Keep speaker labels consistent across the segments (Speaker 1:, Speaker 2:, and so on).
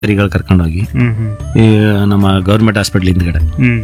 Speaker 1: ರಿಗಳು ಕರ್ಕೊಂಡೋಗಿ
Speaker 2: ಹ್ಮ್ ಹ್ಮ್
Speaker 1: ಈ ನಮ್ಮ ಗೌರ್ಮೆಂಟ್ ಹಾಸ್ಪಿಟ್ಲ್ ಹಿಂದ್ಗಡೆ
Speaker 2: ಹ್ಮ್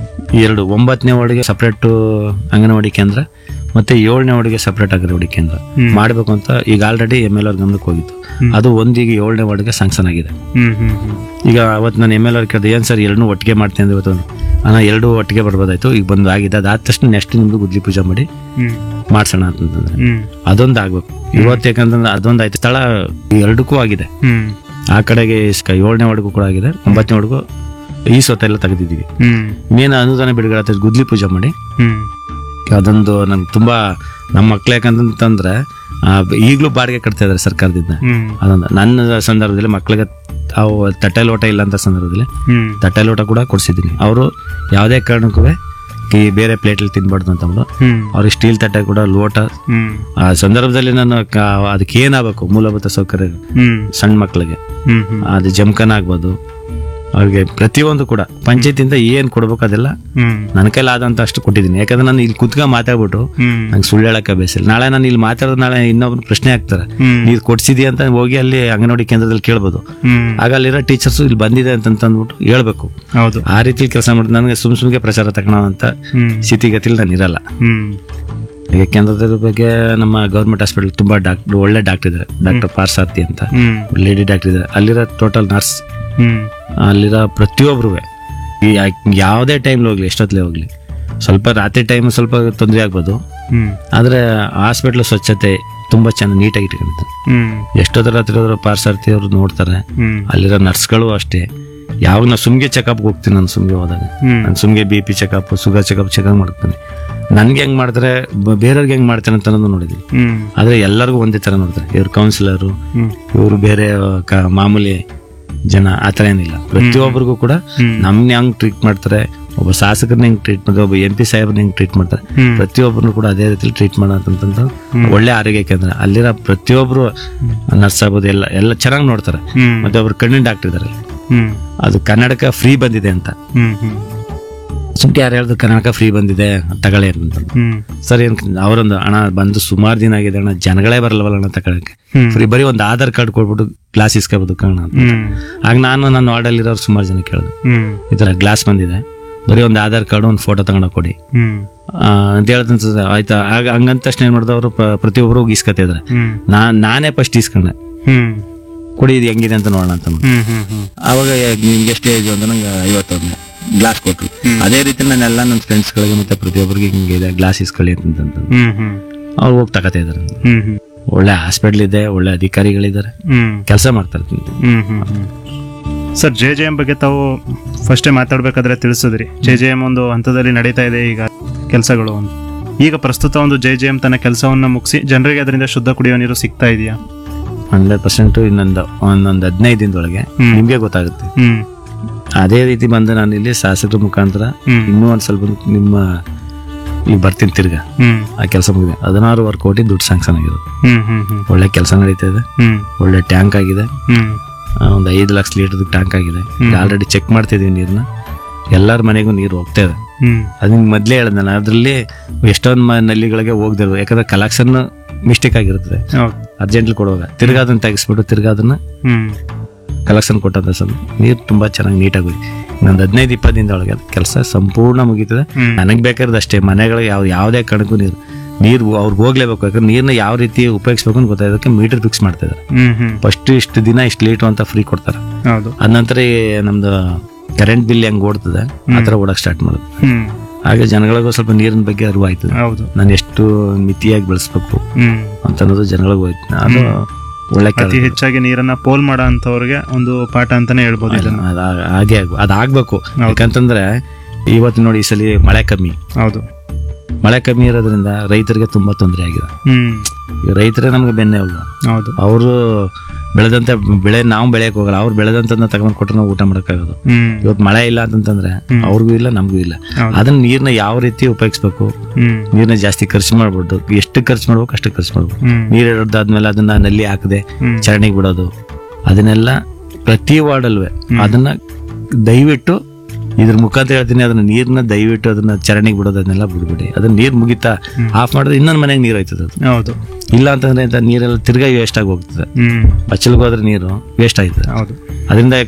Speaker 1: ಈ ಎರಡು ಒಂಬತ್ತನೇ ವಾರ್ಡ್ಗೆ ಸಪ್ರೇಟ್ ಅಂಗನವಾಡಿ ಕೇಂದ್ರ ಮತ್ತೆ ಏಳನೇ ವಾರ್ಡ್ಗೆ ಸಪ್ರೇಟ್ ಅಂಗನವಾಡಿ ಕೇಂದ್ರ
Speaker 2: ಹ್ಮ್.
Speaker 1: ಮಾಡಬೇಕು ಅಂತ ಈಗ ಆಲ್ರೆಡಿ ಎಮ್ ಎಲ್ ಅವ್ರ ಗಮನಕ್ಕೆ ಹೋಗಿತ್ತು
Speaker 2: ಹ್ಮ್.
Speaker 1: ಅದು ಒಂದೀಗ ಏಳನೇ ವಾರ್ಡ್ಗೆ ಸ್ಯಾಂಕ್ಷನ್ ಆಗಿದೆ
Speaker 2: ಹ್ಮ್ ಹ್ಮ್ ಹ್ಮ್
Speaker 1: ಈಗ ಅವತ್ತು ನಾನು ಎಮ್ ಎಲ್ ಅವ್ರು ಕೇಳಿದೆ ಏನು ಸರ್ ಎರಡನ್ನೂ ಒಟ್ಟಿಗೆ ಮಾಡ್ತೀನಿ ಅಂದ್ರೆ ಇವತ್ತು ಅಣ್ಣ ಎರಡೂ ಒಟ್ಟಿಗೆ ಬರ್ಬೋದಾಯ್ತು ಈಗ ಬಂದು ಆಗಿದೆ ಅದಾದ ತಕ್ಷಣ ನೆಕ್ಸ್ಟ್ ನಿಮ್ದು ಗುದ್ಲಿ ಪೂಜೆ ಮಾಡಿ
Speaker 2: ಹ್ಮ್
Speaker 1: ಮಾಡ್ಸೋಣ ಅಂತಂದ್ರೆ
Speaker 2: ಹ್ಮ್
Speaker 1: ಅದೊಂದು ಆಗ್ಬೇಕು ಇವತ್ತು ಯಾಕಂತಂದ್ರೆ ಅದೊಂದು ಆಯ್ತು ಸ್ಥಳ ಎರಡಕ್ಕೂ ಆಗಿದೆ
Speaker 2: ಹ್ಮ್
Speaker 1: ಆ ಕಡೆಗೆ ಇಸ್ಕ- ಏಳನೇ ವಾರ್ಡ್ಗೂ ಕೂಡ ಆಗಿದೆ ಒಂಬತ್ತನೇ ವಾರ್ಡ್ಗೂ ಈ ಸ್ವತ್ತ ಎಲ್ಲ ತೆಗೆದಿದ್ದೀವಿ
Speaker 2: ಹ್ಮ್
Speaker 1: ಮೇನ್ ಅನುದಾನ ಬಿಡುಗಡೆ ಆಗ್ತದೆ ಗುದ್ಲಿ ಪೂಜೆ ಮಾಡಿ
Speaker 2: ಹ್ಮ್
Speaker 1: ಅದೊಂದು ನನ್ಗೆ ತುಂಬಾ ನಮ್ಮ ಮಕ್ಳು ಯಾಕಂತಂದ್ರೆ ಈಗಲೂ ಬಾಡಿಗೆ ಕಟ್ತಾ ಇದಾರೆ ಸರ್ಕಾರದಿಂದ
Speaker 2: ಹ್ಮ್
Speaker 1: ಅದೊಂದು ನನ್ನ ಸಂದರ್ಭದಲ್ಲಿ ಮಕ್ಳಿಗೆ ತಾವು ತಟ್ಟೆ ಲೋಟ ಇಲ್ಲ ಅಂತ ಸಂದರ್ಭದಲ್ಲಿ
Speaker 2: ಹ್ಮ್
Speaker 1: ತಟ್ಟೆ ಲೋಟ ಕೂಡ ಕೊಡಿಸಿದ್ದೀನಿ ಅವರು ಯಾವುದೇ ಕಾರಣಕ್ಕೂ ಈ ಬೇರೆ ಪ್ಲೇಟಲ್ಲಿ ತಿನ್ಬಾರ್ದು ಅಂತಂದ್ರು
Speaker 2: ಹ್ಮ್
Speaker 1: ಅವ್ರಿಗೆ ಸ್ಟೀಲ್ ತಟ್ಟೆ ಕೂಡ ಲೋಟ
Speaker 2: ಹ್ಮ್
Speaker 1: ಆ ಸಂದರ್ಭದಲ್ಲಿ ನಾನು ಕ- ಅದಕ್ಕೆ ಏನಾಗಬೇಕು ಮೂಲಭೂತ ಸೌಕರ್ಯ
Speaker 2: ಹ್ಮ್
Speaker 1: ಸಣ್ಣ ಮಕ್ಕಳಿಗೆ
Speaker 2: ಹ್ಮ್ ಹ್ಮ್
Speaker 1: ಅದು ಜಮ್ಕನ್ ಆಗ್ಬೋದು ಅವ್ರಿಗೆ ಪ್ರತಿಯೊಂದು ಕೂಡ ಪಂಚಾಯತಿಂದ ಏನು ಕೊಡ್ಬೇಕು ಅದೆಲ್ಲ
Speaker 2: ಹ್ಮ್
Speaker 1: ನನ್ನ ಕೈಲಾದಂತ ಅಷ್ಟು ಕೊಟ್ಟಿದ್ದೀನಿ ಯಾಕಂದ್ರೆ ನಾನು ಇಲ್ಲಿ ಕುತ್ಕ ಮಾತಾಡ್ಬಿಟ್ಟು
Speaker 2: ಹ್ಮ್
Speaker 1: ನಂಗೆ ಸುಳ್ಳು ಹೇಳಕ್ಕೆ ಬೇಸಿಲ್ಲ ನಾಳೆ ನಾನು ಇಲ್ಲಿ ಮಾತಾಡೋದು ನಾಳೆ ಇನ್ನೊಬ್ರು ಪ್ರಶ್ನೆ ಆಗ್ತಾರೆ
Speaker 2: ಹ್ಮ್
Speaker 1: ನೀರು ಕೊಡ್ಸಿದಿ ಅಂತ ಹೋಗಿ ಅಲ್ಲಿ ಅಂಗನವಾಡಿ ಕೇಂದ್ರದಲ್ಲಿ ಕೇಳ್ಬೋದು
Speaker 2: ಹ್ಮ್
Speaker 1: ಆಗ ಅಲ್ಲಿರೋ ಟೀಚರ್ಸ್ ಇಲ್ಲಿ ಬಂದಿದೆ ಅಂತ ಅಂದ್ಬಿಟ್ಟು ಹೇಳ್ಬೇಕು
Speaker 2: ಹೌದು
Speaker 1: ಆ ರೀತಿ ಕೆಲಸ ಮಾಡಿ ನನಗೆ ಸುಮ್ ಸುಮ್ಗೆ ಪ್ರಚಾರ ತಗೊಳ್ಳೋ ಅಂತ
Speaker 2: ಹ್ಮ್
Speaker 1: ಸ್ಥಿತಿಗತಿಲಿ ನಾನು ಇರಲ್ಲ
Speaker 2: ಹ್ಮ್
Speaker 1: ಈಗ ಕೇಂದ್ರದ ಬಗ್ಗೆ ನಮ್ಮ ಗೌರ್ಮೆಂಟ್ ಹಾಸ್ಪಿಟಲ್ ತುಂಬಾ ಡಾಕ್ಟರ್ ಒಳ್ಳೆ ಡಾಕ್ಟರ್ ಇದ್ದಾರೆ ಡಾಕ್ಟರ್ ಪಾರ್ಸಾರ್ಥಿ ಅಂತ
Speaker 2: ಹ್ಮ್
Speaker 1: ಲೇಡಿ ಡಾಕ್ಟರ್ ಇದ್ದಾರೆ ಅಲ್ಲಿರೋ ಟೋಟಲ್ ನರ್ಸ್
Speaker 2: ಹ್ಮ್
Speaker 1: ಅಲ್ಲಿರೋ ಪ್ರತಿಯೊಬ್ರು ಈ ಯಾವುದೇ ಟೈಮ್ಲಿ ಹೋಗ್ಲಿ ಎಷ್ಟೊತ್ತಲೇ ಹೋಗ್ಲಿ ಸ್ವಲ್ಪ ರಾತ್ರಿ ಟೈಮ್ ಸ್ವಲ್ಪ ತೊಂದರೆ ಆಗ್ಬೋದು
Speaker 2: ಹ್ಮ್
Speaker 1: ಆದರೆ ಹಾಸ್ಪಿಟ್ಲ್ ಸ್ವಚ್ಛತೆ ತುಂಬ ಚೆನ್ನಾಗಿ ನೀಟಾಗಿ ಇಟ್ಕೊಂಡಿದ್ದಾರೆ
Speaker 2: ಹ್ಮ್
Speaker 1: ಎಷ್ಟೊತ್ತರ ರಾತ್ರಿ ಹೋದ್ರೆ ಪಾರ್ಸಾರ್ಥಿ ಅವರು ನೋಡ್ತಾರೆ
Speaker 2: ಹ್ಮ್
Speaker 1: ಅಲ್ಲಿರೋ ನರ್ಸ್ಗಳು ಅಷ್ಟೇ ಯಾವಾಗ ನಾನು ಸುಮ್ಗೆ ಚೆಕಪ್ಗೆ ಹೋಗ್ತೀನಿ ನಾನು ಸುಮ್ಗೆ ಹೋದಾಗ
Speaker 2: ಹ್ಮ್
Speaker 1: ನಾನು ಸುಮ್ಗೆ B P checkup sugar checkup checkup ಮಾಡ್ತೀನಿ ನನ್ಗೆ ಹೆಂಗ್ ಮಾಡ್ತಾರೆ ಬ- ಬೇರೆಯವ್ರಿಗೆ ಹೆಂಗ್ ಮಾಡ್ತಾರೆ ಅಂತ ಅನ್ನೋದು ನೋಡಿದ್ವಿ
Speaker 2: ಹ್ಮ್
Speaker 1: ಆದ್ರೆ ಎಲ್ಲರಿಗೂ ಒಂದೇ ತರ ನೋಡ್ತಾರೆ ಇವ್ರು ಕೌನ್ಸಿಲರು
Speaker 2: ಹ್ಮ್
Speaker 1: ಇವರು ಬೇರೆ ಕ- ಮಾಮೂಲಿ ಜನ ಆ ಥರ ಏನಿಲ್ಲ ಪ್ರತಿಯೊಬ್ಬರಿಗೂ ಕೂಡ
Speaker 2: ಹ್ಮ್.
Speaker 1: ನಮ್ನ ಹೆಂಗ್ ಟ್ರೀಟ್ ಮಾಡ್ತಾರೆ ಒಬ್ಬ ಶಾಸಕರನ್ನ ಹೆಂಗ್ ಟ್ರೀಟ್ ಮಾಡ್ತಾರೆ ಒಬ್ಬ ಎಂ ಪಿ ಸಾಹೇಬ್ರನ್ನ ಹೆಂಗ್ ಟ್ರೀಟ್ ಮಾಡ್ತಾರೆ
Speaker 2: ಹ್ಮ್.
Speaker 1: ಪ್ರತಿಯೊಬ್ಬರನ್ನು ಕೂಡ ಅದೇ ರೀತಿಲಿ ಟ್ರೀಟ್ ಮಾಡೋದಂತಂದ್ರೆ ಒಳ್ಳೆ ಆರೋಗ್ಯ ಕೇಂದ್ರ ಅಲ್ಲಿರೋ ಪ್ರತಿಯೊಬ್ರು ನರ್ಸ್ ಆಗ್ಬೋದು ಎಲ್ಲ ಎಲ್ಲ ಚೆನ್ನಾಗಿ ನೋಡ್ತಾರೆ
Speaker 2: ಹ್ಮ್
Speaker 1: ಮತ್ತೆ ಒಬ್ರು ಕಣ್ಣಿನ ಡಾಕ್ಟರ್ ಇದಾರೆ
Speaker 2: ಹ್ಮ್
Speaker 1: ಅದು ಕರ್ನಾಟಕ ಫ್ರೀ ಬಂದಿದೆ ಅಂತ
Speaker 2: ಹ್ಮ್ ಹ್ಮ್
Speaker 1: ಸುಮ್ಕೆ ಯಾರು ಹೇಳಿದ್ರು ಕರ್ನಾಟಕ ಫ್ರೀ ಬಂದಿದೆ ತಗೊಳ್ಳಿ ಅಂತ
Speaker 2: ಹ್ಮ್
Speaker 1: ಸರ್ ಏನ್ ಅವರೊಂದು ಹಣ ಬಂದು ಸುಮಾರು ದಿನ ಆಗಿದೆ ಅಣ್ಣ ಜನಗಳೇ ಬರಲ್ವಲ್ಲ ಅಣ್ಣ ತಗೊಳಕ್ಕೆ
Speaker 2: ಹ್ಮ್.
Speaker 1: ಫ್ರೀ ಬರೀ ಒಂದು ಆಧಾರ್ ಕಾರ್ಡ್ ಕೊಟ್ಬಿಟ್ಟು ಗ್ಲಾಸ್ ಇಸ್ಕೋಬೋದು ಕಣ ಅಂತ
Speaker 2: ಹ್ಮ್
Speaker 1: ಆಗ ನಾನು ನನ್ನ ವಾರ್ಡಲ್ಲಿರೋರು ಸುಮಾರು ಜನ ಕೇಳಿದೆ
Speaker 2: ಹ್ಮ್
Speaker 1: ಈ ಥರ ಗ್ಲಾಸ್ ಬಂದಿದೆ ಬರೀ ಒಂದು ಆಧಾರ್ ಕಾರ್ಡ್ ಒಂದು ಫೋಟೋ ತಗೊಂಡೋಗಿ ಕೊಡಿ
Speaker 2: ಹ್ಮ್
Speaker 1: ಆ, ಅಂತ ಹೇಳ್ತಂತ ಆಯ್ತಾ ಆಗ ಹಂಗಂತ ತಕ್ಷಣ ಏನ್ ಮಾಡಿದವರು ಪ್ರತಿಯೊಬ್ಬರು ಹೋಗಿ ಇಸ್ಕೊತಿದ್ದಾರೆ
Speaker 2: ಹ್ಮ್
Speaker 1: ನಾ ನಾನೇ ಫಸ್ಟ್ ಇಸ್ಕೊಂಡೆ
Speaker 2: ಹ್ಮ್
Speaker 1: ಕೊಡಿ ಇದು ಹೆಂಗಿದೆ ಅಂತ ನೋಡೋಣ ಅಂತ ಅಂದ್ಬಿಟ್ಟು.
Speaker 2: ಹ್ಮ್ ಹ್ಮ್ ಹ್ಮ್
Speaker 1: ಅವಾಗ ನಿಮ್ಗೆ ಎಷ್ಟೇ ಇದು ಅಂತ ನಂಗೆ ಐವತ್ತೊಂದು ಗ್ಲಾಸ್ ಕೊಟ್ರು ಅದೇ ರೀತಿ ನಾನೆಲ್ಲ ನನ್ನ ಫ್ರೆಂಡ್ಸ್ಗಳಿಗೆ ಮತ್ತೆ ಪ್ರತಿಯೊಬ್ಬರಿಗೆ ಹಿಂಗೆ ಇದೆ ಗ್ಲಾಸ್ ಇಸ್ಕೊಳ್ಳಿ ಅಂತಂತಂದು
Speaker 2: ಹ್ಮ್ ಹ್ಮ್
Speaker 1: ಅವ್ರು ಹೋಗಿ ತಗೋತಾ ಇದ್ದಾರೆ
Speaker 2: ಹ್ಮ್ ಹ್ಮ್
Speaker 1: ಒಳ್ಳೆ ಹಾಸ್ಪಿಟ್ಲ್ ಇದೆ ಒಳ್ಳೆ ಅಧಿಕಾರಿಗಳಿದ್ದಾರೆ
Speaker 2: ಹ್ಮ್
Speaker 1: ಕೆಲಸ ಮಾಡ್ತಾರೆ
Speaker 2: ಹ್ಮ್ ಹ್ಮ್ ಹ್ಮ್ ಸರ್ ಜೆ ಜೆ ಎಂ ಬಗ್ಗೆ ತಾವು ಫಸ್ಟೇ ಮಾತಾಡ್ಬೇಕಾದ್ರೆ ತಿಳಿಸಿದ್ರಿ ಜೆ ಜೆ ಎಂ ಒಂದು ಹಂತದಲ್ಲಿ ನಡೀತಾ ಇದೆ ಈಗ ಕೆಲಸಗಳು ಅಂತ ಈಗ ಪ್ರಸ್ತುತ ಒಂದು ಜೆ ಜೆ ಎಂ ತನ್ನ ಕೆಲಸವನ್ನ ಮುಗಿಸಿ ಜನರಿಗೆ ಅದರಿಂದ ಶುದ್ಧ ಕುಡಿಯುವ ನೀರು ಸಿಗ್ತಾ ಇದೆಯಾ
Speaker 1: ಹಂಡ್ರೆಡ್ ಪರ್ಸೆಂಟ್ ಇನ್ನೊಂದು ಒಂದೊಂದು ಹದಿನೈದು ದಿನದೊಳಗೆ
Speaker 2: ಹ್ಮ್.
Speaker 1: ನಿಮ್ಗೆ ಗೊತ್ತಾಗುತ್ತೆ
Speaker 2: ಹ್ಮ್
Speaker 1: ಅದೇ ರೀತಿ ಬಂದು ನಾನು ಇಲ್ಲಿ ಶಾಸಕರ ಮುಖಾಂತರ
Speaker 2: ಹ್ಮ್.
Speaker 1: ಇನ್ನೂ ಒಂದು ಸ್ವಲ್ಪ ನಿಮ್ಮ ಈಗ ಬರ್ತೀನಿ ತಿರ್ಗಾ
Speaker 2: ಹ್ಮ್
Speaker 1: ಆ ಕೆಲಸ ಮುಗಿದೆ ಹದಿನಾರೂವರೆ ಕೋಟಿ ದುಡ್ಡು ಸ್ಯಾಂಕ್ಷನ್ ಆಗಿರೋದು
Speaker 2: ಹ್ಮ್ ಹ್ಮ್ ಹ್ಮ್
Speaker 1: ಒಳ್ಳೆ ಕೆಲಸ ನಡೀತಾ ಇದೆ
Speaker 2: ಹ್ಮ್
Speaker 1: ಒಳ್ಳೆ ಟ್ಯಾಂಕ್ ಆಗಿದೆ
Speaker 2: ಹ್ಮ್
Speaker 1: ಆ, ಒಂದು ಐದು ಲಕ್ಷ ಲೀಟರ್ ಟ್ಯಾಂಕ್ ಆಗಿದೆ ಆಲ್ರೆಡಿ ಚೆಕ್ ಮಾಡ್ತಿದ್ದೀವಿ ನೀರನ್ನ ಎಲ್ಲರ ಮನೆಗೂ ನೀರು ಹೋಗ್ತಾ ಇದೆ
Speaker 2: ಹ್ಮ್
Speaker 1: ಅದು ನಿಮ್ಗೆ ಮೊದಲೇ ಹೇಳಿದೆ ನಾನು ಅದರಲ್ಲಿ ಎಷ್ಟೊಂದು ಮ ನಲ್ಲಿಗಳಿಗೆ ಹೋಗ್ದಿರೋ ಯಾಕಂದ್ರೆ ಕಲೆಕ್ಷನ್ ಮಿಸ್ಟೇಕ್ ಆಗಿರ್ತದೆ
Speaker 2: ಹೌದು
Speaker 1: ಅರ್ಜೆಂಟ್ಲಿ ಕೊಡುವಾಗ ತಿರ್ಗಾ ಅದನ್ನ ತೆಗಿಸ್ಬಿಟ್ಟು ತಿರ್ಗಾ ಅದನ್ನ
Speaker 2: ಹ್ಮ್
Speaker 1: ಕಲೆಕ್ಷನ್ ಕೊಟ್ಟಂತ ಸಮ ನೀರು ತುಂಬಾ ಚೆನ್ನಾಗಿ ನೀಟಾಗಿ ಹೋಗಿ ಇನ್ನೊಂದು ಹದಿನೈದು ಇಪ್ಪತ್ತು ದಿನದ ಒಳಗೆ ಕೆಲಸ ಸಂಪೂರ್ಣ ಮುಗೀತದೆ
Speaker 2: ಹ್ಮ್.
Speaker 1: ನನಗೆ ಬೇಕಾದ್ರೆ ಅಷ್ಟೇ ಮನೆಗಳಿಗೆ ಯಾವ ಯಾವುದೇ ಕಾರಣಕ್ಕೂ ನೀರು ನೀರು ಅವ್ರಿಗೆ ಹೋಗ್ಲೇಬೇಕು ಯಾಕಂದ್ರೆ ನೀರನ್ನ ಯಾವ ರೀತಿ ಉಪಯೋಗಿಸ್ಬೇಕು ಅಂತ ಗೊತ್ತಾಗೋದಕ್ಕೆ ಮೀಟರ್ ಫಿಕ್ಸ್ ಮಾಡ್ತಾ ಇದ್ದಾರೆ
Speaker 2: ಹ್ಮ್ ಹ್ಮ್
Speaker 1: ಫಸ್ಟ್ ಇಷ್ಟು ದಿನ ಇಷ್ಟು ಲೀಟರ್ ಅಂತ ಫ್ರೀ ಕೊಡ್ತಾರೆ
Speaker 2: ಹೌದು
Speaker 1: ಅದ ನಂತರ ಈ ನಮ್ದು ಕರೆಂಟ್ ಬಿಲ್ ಹೆಂಗ್ ಓಡ್ತದೆ ಆ ಥರ ಓಡಕ್ಕೆ ಸ್ಟಾರ್ಟ್ ಮಾಡೋದು
Speaker 2: ಹ್ಮ್
Speaker 1: ಹಾಗೆ ಜನಗಳಿಗೂ ಸ್ವಲ್ಪ ನೀರಿನ ಬಗ್ಗೆ ಅರಿವು ಆಯ್ತದೆ
Speaker 2: ಹೌದು
Speaker 1: ನಾನು ಎಷ್ಟು ಮಿತಿಯಾಗಿ ಬೆಳೆಸ್ಬೇಕು
Speaker 2: ಹ್ಮ್
Speaker 1: ಅಂತ ಅನ್ನೋದು ಜನಗಳಿಗೆ ಹೋಯ್ತು ಅದು ಒಳ್ಳೆ ಕೆಲಸ
Speaker 2: ಅತಿ ಹೆಚ್ಚಾಗಿ ನೀರನ್ನ ಪೋಲ್ ಮಾಡೋ ಅಂತವ್ರಿಗೆ ಒಂದು ಪಾಠ ಅಂತಾನೆ ಹೇಳ್ಬೋದು ಇದನ್ನ
Speaker 1: ಅದ ಹಾಗೆ ಆಗ್- ಅದಾಗ್ಬೇಕು ಯಾಕಂತಂದ್ರೆ ಇವತ್ತು ನೋಡಿ ಈ ಸಲ ಮಳೆ ಕಮ್ಮಿ
Speaker 2: ಹೌದು
Speaker 1: ಮಳೆ ಕಮ್ಮಿ ಇರೋದ್ರಿಂದ ರೈತರಿಗೆ ತುಂಬಾ ತೊಂದರೆ ಆಗಿದೆ
Speaker 2: ಹ್ಮ್
Speaker 1: ಈಗ ರೈತರೇ ನಮ್ಗೆ ಬೆನ್ನೆ ಅಲ್ವಾ
Speaker 2: ಹೌದು
Speaker 1: ಅವರು ಬೆಳೆದಂತ ಬೆಳೆ ನಾವು ಬೆಳೆಯಕ್ ಹೋಗಲ್ಲ ಅವ್ರು ಬೆಳೆದಂತನ್ನ ತಗೊಂಡ್ ಕೊಟ್ರೆ ನಾವು ಊಟ ಮಾಡಕ್ಕಾಗೋದು
Speaker 2: ಹ್ಮ್
Speaker 1: ಇವತ್ತು ಮಳೆ ಇಲ್ಲ ಅಂತಂತಂದ್ರೆ ಅವ್ರಿಗೂ ಇಲ್ಲ ನಮಗೂ ಇಲ್ಲ
Speaker 2: ಹೌದು.
Speaker 1: ಅದನ್ನ ನೀರ್ನ ಯಾವ ರೀತಿ ಉಪಯೋಗಿಸ್ಬೇಕು
Speaker 2: ಹ್ಮ್
Speaker 1: ನೀರ್ನ ಜಾಸ್ತಿ ಖರ್ಚು ಮಾಡ್ಬಿಟ್ಟು ಎಷ್ಟು ಖರ್ಚು ಮಾಡ್ಬೇಕು ಅಷ್ಟು ಖರ್ಚು ಮಾಡ್ಬೇಕು
Speaker 2: ಹ್ಮ್
Speaker 1: ನೀರು ಹಿಡ್ದಾದ್ಮೇಲೆ ಅದನ್ನ ನಲ್ಲಿ ಹಾಕದೆ
Speaker 2: ಹ್ಮ್
Speaker 1: ಚರಣಿಗೆ ಬಿಡೋದು ಅದನ್ನೆಲ್ಲ ಪ್ರತಿ ವಾರ್ಡಲ್ವೇ ಅದನ್ನ ದಯವಿಟ್ಟು ಇದ್ರ ಮುಖಾಂತರ ಹೇಳ್ತೀನಿ ಅದನ್ನ ನೀರ್ನ ದಯವಿಟ್ಟು ಅದನ್ನ ಚರಣಿಗೆ ಬಿಡೋದು ಅದನ್ನೆಲ್ಲ ಬಿಡ್ಬಿಡಿ ಅದನ್ನ ನೀರ್ ಮುಗಿತಾ ಆಫ್ ಮಾಡಿದ್ರೆ ಇನ್ನೊಂದು ಮನೆಗೆ ನೀರು ಹೋಯ್ತದೆ ಅದು
Speaker 2: ಹೌದು
Speaker 1: ಇಲ್ಲ ಅಂತಂದ್ರೆ ಇಂಥ ನೀರೆಲ್ಲ ತಿರ್ಗಾ ವೇಸ್ಟ್ ಆಗಿ ಹೋಗ್ತದೆ
Speaker 2: ಹ್ಮ್
Speaker 1: ಬಚ್ಚಲ್ಗೆ ಹೋದ್ರೆ ನೀರು ವೇಸ್ಟ್ ಆಯ್ತದೆ
Speaker 2: ಹೌದು
Speaker 1: ಅದರಿಂದ